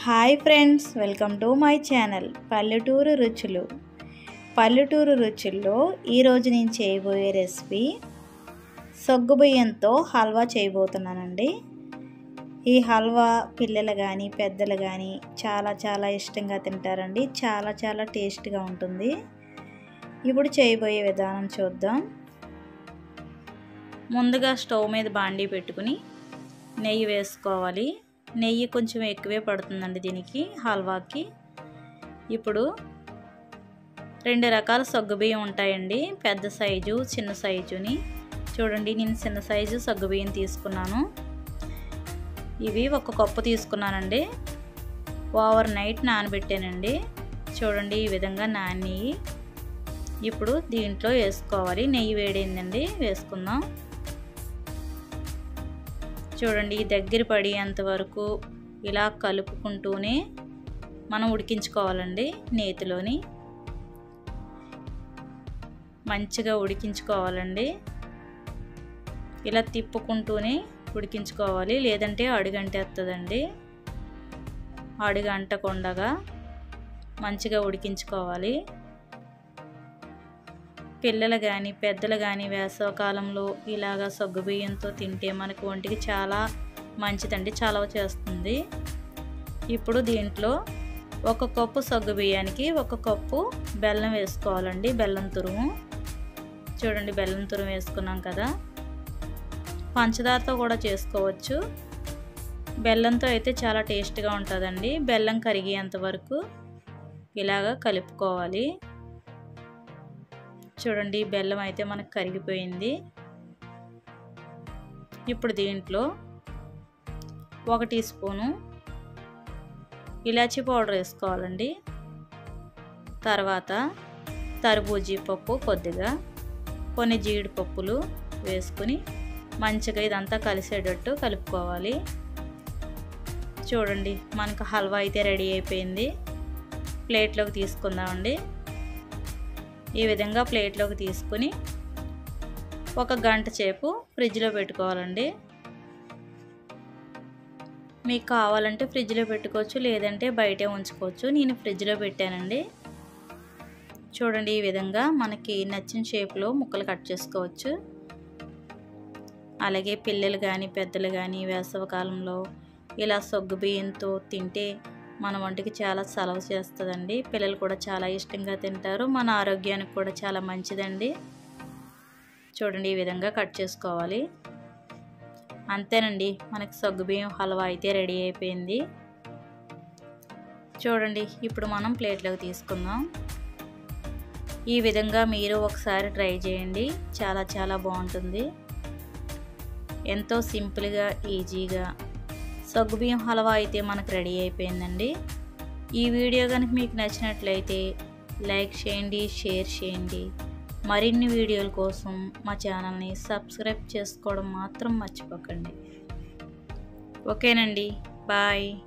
hi friends welcome to my channel పల్లెటూరు రుచులు పల్లెటూరు రుచుల్లో ఈరోజు నేను చేయబోయే రెసిపీ సగ్గుబియ్యంతో హల్వా చేయబోతున్నానండి ఈ హల్వా పిల్లలు కానీ పెద్దలు కానీ చాలా చాలా ఇష్టంగా తింటారండి చాలా చాలా టేస్ట్గా ఉంటుంది ఇప్పుడు చేయబోయే విధానం చూద్దాం ముందుగా స్టవ్ మీద బాండీ పెట్టుకుని నెయ్యి వేసుకోవాలి నెయ్యి కొంచెం ఎక్కువే పడుతుందండి దీనికి హల్వాకి ఇప్పుడు రెండు రకాల సగ్గుబియ్యం ఉంటాయండి పెద్ద సైజు చిన్న సైజుని చూడండి నేను చిన్న సైజు సగ్గుబియ్యం తీసుకున్నాను ఇవి ఒక కప్పు తీసుకున్నానండి ఓవర్ నైట్ నానబెట్టానండి చూడండి ఈ విధంగా నాని ఇప్పుడు దీంట్లో వేసుకోవాలి నెయ్యి వేడైందండి వేసుకుందాం చూడండి దగ్గర పడేంత వరకు ఇలా కలుపుకుంటూనే మనం ఉడికించుకోవాలండి నేతిలోని మంచిగా ఉడికించుకోవాలండి ఇలా తిప్పుకుంటూనే ఉడికించుకోవాలి లేదంటే అడుగంటేస్తుందండి అడుగంటకుండగా మంచిగా ఉడికించుకోవాలి పిల్లలు కానీ పెద్దలు కానీ వేసవకాలంలో ఇలాగ సగ్గుబియ్యంతో తింటే మనకు ఒంటికి చాలా మంచిదండి చలవ చేస్తుంది ఇప్పుడు దీంట్లో ఒక కప్పు సగ్గు బియ్యానికి ఒక కప్పు బెల్లం వేసుకోవాలండి బెల్లం తురుము చూడండి బెల్లం తురుము వేసుకున్నాం కదా పంచదారతో కూడా చేసుకోవచ్చు బెల్లంతో అయితే చాలా టేస్ట్గా ఉంటుందండి బెల్లం కరిగేంత వరకు ఇలాగ కలుపుకోవాలి చూడండి బెల్లం అయితే మనకు కరిగిపోయింది ఇప్పుడు దీంట్లో ఒక టీ స్పూను ఇలాచీ పౌడర్ వేసుకోవాలండి తర్వాత తర్బూజీ పప్పు కొద్దిగా కొన్ని జీడిపప్పులు వేసుకుని మంచిగా ఇదంతా కలిసేటట్టు కలుపుకోవాలి చూడండి మనకు హల్వా అయితే రెడీ అయిపోయింది ప్లేట్లోకి తీసుకుందామండి ఈ విధంగా ప్లేట్లోకి తీసుకుని ఒక గంట సేపు ఫ్రిడ్జ్లో పెట్టుకోవాలండి మీకు కావాలంటే ఫ్రిడ్జ్లో పెట్టుకోవచ్చు లేదంటే బయటే ఉంచుకోవచ్చు నేను ఫ్రిడ్జ్లో పెట్టానండి చూడండి ఈ విధంగా మనకి నచ్చిన షేప్లో ముక్కలు కట్ చేసుకోవచ్చు అలాగే పిల్లలు కానీ పెద్దలు కానీ వేసవకాలంలో ఇలా సొగ్గు బియ్యంతో తింటే మన వంటికి చాలా సలవ చేస్తుందండి పిల్లలు కూడా చాలా ఇష్టంగా తింటారు మన ఆరోగ్యానికి కూడా చాలా మంచిదండి చూడండి ఈ విధంగా కట్ చేసుకోవాలి అంతేనండి మనకి సగ్గుబియ్యం హల్వా అయితే రెడీ అయిపోయింది చూడండి ఇప్పుడు మనం ప్లేట్లోకి తీసుకుందాం ఈ విధంగా మీరు ఒకసారి ట్రై చేయండి చాలా చాలా బాగుంటుంది ఎంతో సింపుల్గా ఈజీగా సగ్గుబియ్యం హల్వా అయితే మనకు రెడీ అయిపోయిందండి ఈ వీడియో కనుక మీకు నచ్చినట్లయితే లైక్ చేయండి షేర్ చేయండి మరిన్ని వీడియోల కోసం మా ఛానల్ని సబ్స్క్రైబ్ చేసుకోవడం మాత్రం మర్చిపోకండి ఓకేనండి బాయ్